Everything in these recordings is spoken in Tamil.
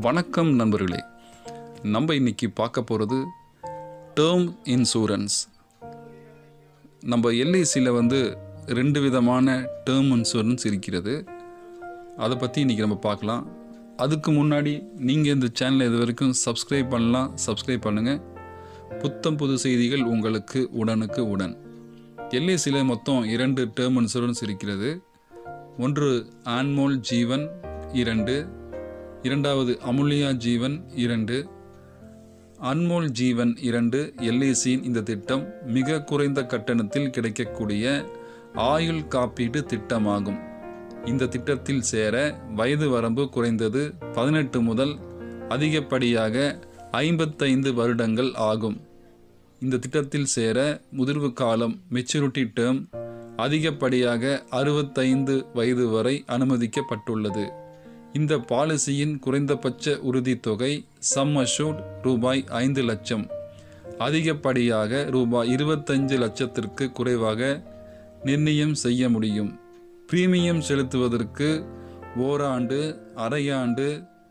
வணக்கம் நண்பர்களே நம்ம இன்னைக்கு பார்க்க போகிறது டேர்ம் இன்சூரன்ஸ் நம்ம எல்ஐசியில் வந்து ரெண்டு விதமான டேர்ம் இன்சூரன்ஸ் இருக்கிறது அதை பற்றி இன்றைக்கி நம்ம பார்க்கலாம் அதுக்கு முன்னாடி நீங்கள் இந்த சேனலை இது வரைக்கும் சப்ஸ்கிரைப் பண்ணலாம் சப்ஸ்கிரைப் பண்ணுங்கள் புத்தம் புது செய்திகள் உங்களுக்கு உடனுக்கு உடன் எல்ஐசியில் மொத்தம் இரண்டு டேர்ம் இன்சூரன்ஸ் இருக்கிறது ஒன்று ஆன்மோல் ஜீவன் இரண்டு இரண்டாவது அமுல்யா ஜீவன் இரண்டு அன்மோல் ஜீவன் இரண்டு எல்ஐசியின் இந்த திட்டம் மிக குறைந்த கட்டணத்தில் கிடைக்கக்கூடிய ஆயுள் காப்பீடு திட்டமாகும் இந்த திட்டத்தில் சேர வயது வரம்பு குறைந்தது பதினெட்டு முதல் அதிகப்படியாக ஐம்பத்தைந்து வருடங்கள் ஆகும் இந்த திட்டத்தில் சேர முதிர்வு காலம் மெச்சூரிட்டி டேர்ம் அதிகப்படியாக அறுபத்தைந்து வயது வரை அனுமதிக்கப்பட்டுள்ளது இந்த பாலிசியின் குறைந்தபட்ச உறுதித்தொகை சம் அஷூட் ரூபாய் ஐந்து லட்சம் அதிகப்படியாக ரூபாய் இருபத்தஞ்சு லட்சத்திற்கு குறைவாக நிர்ணயம் செய்ய முடியும் பிரீமியம் செலுத்துவதற்கு ஓராண்டு அரையாண்டு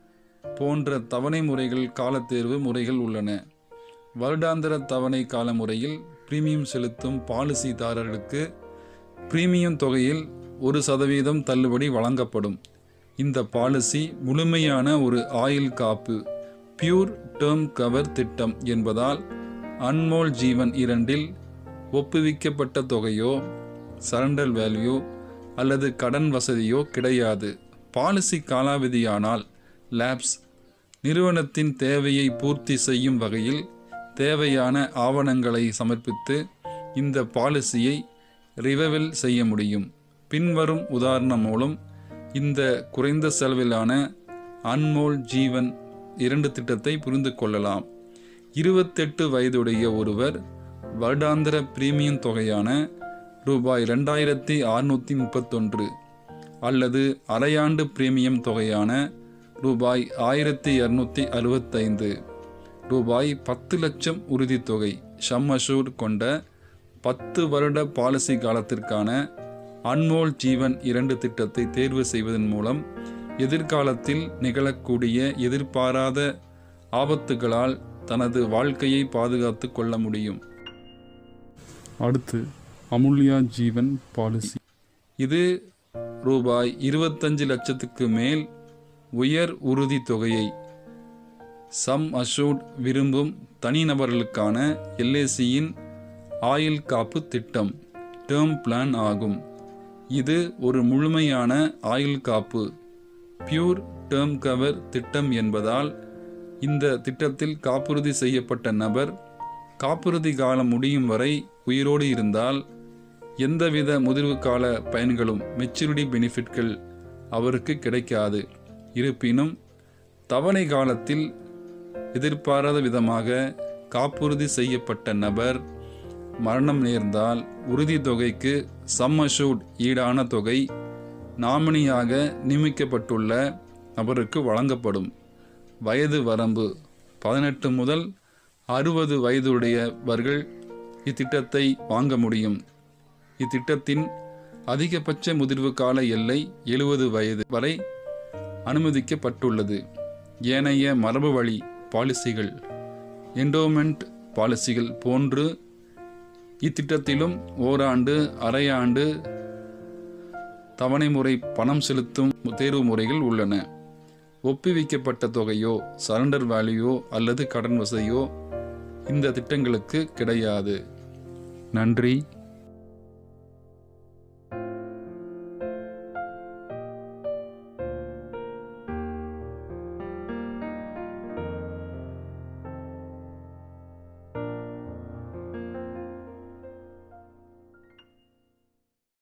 போன்ற தவணை முறைகள் காலத்தேர்வு முறைகள் உள்ளன வருடாந்திர தவணை கால முறையில் பிரீமியம் செலுத்தும் பாலிசிதாரர்களுக்கு பிரீமியம் தொகையில் ஒரு சதவீதம் தள்ளுபடி வழங்கப்படும் இந்த பாலிசி முழுமையான ஒரு ஆயுள் காப்பு பியூர் டேர்ம் கவர் திட்டம் என்பதால் அன்மோல் ஜீவன் இரண்டில் ஒப்புவிக்கப்பட்ட தொகையோ சரண்டர் வேல்யூ அல்லது கடன் வசதியோ கிடையாது பாலிசி காலாவதியானால் லேப்ஸ் நிறுவனத்தின் தேவையை பூர்த்தி செய்யும் வகையில் தேவையான ஆவணங்களை சமர்ப்பித்து இந்த பாலிசியை ரிவவில் செய்ய முடியும் பின்வரும் உதாரணம் மூலம் இந்த குறைந்த செலவிலான அன்மோல் ஜீவன் இரண்டு திட்டத்தை புரிந்து கொள்ளலாம் இருபத்தெட்டு வயதுடைய ஒருவர் வருடாந்திர பிரீமியம் தொகையான ரூபாய் ரெண்டாயிரத்தி அறுநூற்றி முப்பத்தொன்று அல்லது அரையாண்டு பிரீமியம் தொகையான ரூபாய் ஆயிரத்தி இரநூத்தி அறுபத்தைந்து ரூபாய் பத்து லட்சம் உறுதித்தொகை ஷம் அஷூர் கொண்ட பத்து வருட பாலிசி காலத்திற்கான அன்மோல் ஜீவன் இரண்டு திட்டத்தை தேர்வு செய்வதன் மூலம் எதிர்காலத்தில் நிகழக்கூடிய எதிர்பாராத ஆபத்துகளால் தனது வாழ்க்கையை பாதுகாத்து கொள்ள முடியும் அடுத்து அமுல்யா ஜீவன் பாலிசி இது ரூபாய் இருபத்தஞ்சு லட்சத்துக்கு மேல் உயர் உறுதி தொகையை சம் அஷூட் விரும்பும் தனிநபர்களுக்கான எல்ஐசியின் ஆயுள் காப்பு திட்டம் டேர்ம் பிளான் ஆகும் இது ஒரு முழுமையான ஆயுள் காப்பு பியூர் டேர்ம் கவர் திட்டம் என்பதால் இந்த திட்டத்தில் காப்புறுதி செய்யப்பட்ட நபர் காப்புறுதி காலம் முடியும் வரை உயிரோடு இருந்தால் எந்தவித முதிர்வு கால பயன்களும் மெச்சூரிட்டி பெனிஃபிட்கள் அவருக்கு கிடைக்காது இருப்பினும் தவணை காலத்தில் எதிர்பாராத விதமாக காப்புறுதி செய்யப்பட்ட நபர் மரணம் நேர்ந்தால் உறுதி தொகைக்கு சம் அஷூட் ஈடான தொகை நாமினியாக நியமிக்கப்பட்டுள்ள நபருக்கு வழங்கப்படும் வயது வரம்பு பதினெட்டு முதல் அறுபது வயதுடையவர்கள் இத்திட்டத்தை வாங்க முடியும் இத்திட்டத்தின் அதிகபட்ச முதிர்வு கால எல்லை எழுபது வயது வரை அனுமதிக்கப்பட்டுள்ளது ஏனைய மரபு வழி பாலிசிகள் என்டோமெண்ட் பாலிசிகள் போன்று இத்திட்டத்திலும் ஓராண்டு அரையாண்டு தவணை முறை பணம் செலுத்தும் தேர்வு முறைகள் உள்ளன ஒப்புவிக்கப்பட்ட தொகையோ சரண்டர் வேல்யூயோ அல்லது கடன் வசதியோ இந்த திட்டங்களுக்கு கிடையாது நன்றி